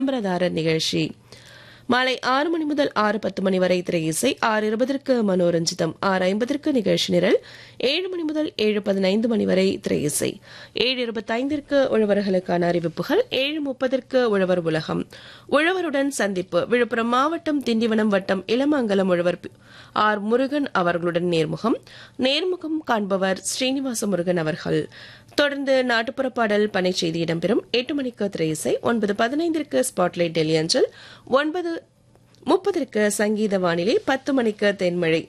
விளம்பரதாரர் நிகழ்ச்சி மாலை ஆறு மணி முதல் ஆறு பத்து மணி வரை திரை இசை ஆறு இருபதற்கு மனோரஞ்சிதம் ஆறு ஐம்பதற்கு நிகழ்ச்சி நிரல் ஏழு மணி முதல் ஏழு பதினைந்து மணி வரை திரை இசை ஏழு இருபத்தைந்திற்கு உழவர்களுக்கான அறிவிப்புகள் ஏழு முப்பதற்கு உழவர் உலகம் உழவருடன் சந்திப்பு விழுப்புரம் மாவட்டம் திண்டிவனம் வட்டம் இளமங்கலம் உழவர் பி- ஆர் முருகன் அவர்களுடன் நேர்முகம் நேர்முகம் காண்பவர் ஸ்ரீனிவாச முருகன் அவர்கள் தொடர்ந்து நாட்டுப்புற பாடல் பனை செய்தி இடம்பெறும் எட்டு மணிக்கு திரை இசை ஒன்பது பதினைந்திற்கு ஸ்பாட்லைட் டெல்லி அஞ்சல் ஒன்பது முப்பதற்கு சங்கீத வானிலை பத்து மணிக்கு தென்மழை